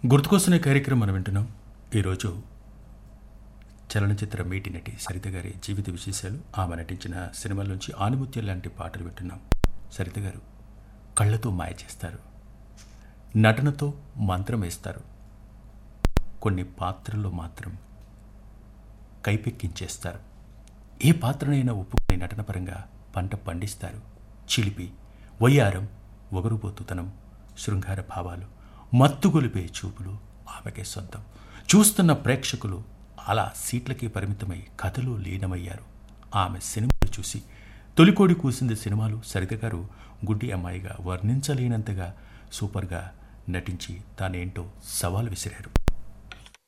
గుర్తుకొస్తున్న కార్యక్రమం మనం వింటున్నాం ఈరోజు చలనచిత్ర మేటి నటి సరిత గారి జీవిత విశేషాలు ఆమె నటించిన సినిమాల నుంచి ఆనుమత్యం లాంటి పాటలు వింటున్నాం సరిత గారు కళ్ళతో మాయ చేస్తారు నటనతో మంత్రం వేస్తారు కొన్ని పాత్రల్లో మాత్రం కైపెక్కించేస్తారు ఏ పాత్రనైనా ఒప్పుకునే నటనపరంగా పంట పండిస్తారు చిలిపి వయ్యారం ఒగరుబోతుతనం శృంగార భావాలు మత్తుగొలిపే చూపులు ఆమెకే సొంతం చూస్తున్న ప్రేక్షకులు అలా సీట్లకే పరిమితమై కథలో లీనమయ్యారు ఆమె సినిమాలు చూసి తొలికోడి కూసింది సినిమాలు సరిత గారు గుడ్డి అమ్మాయిగా వర్ణించలేనంతగా సూపర్గా నటించి తానేంటో సవాల్ విసిరారు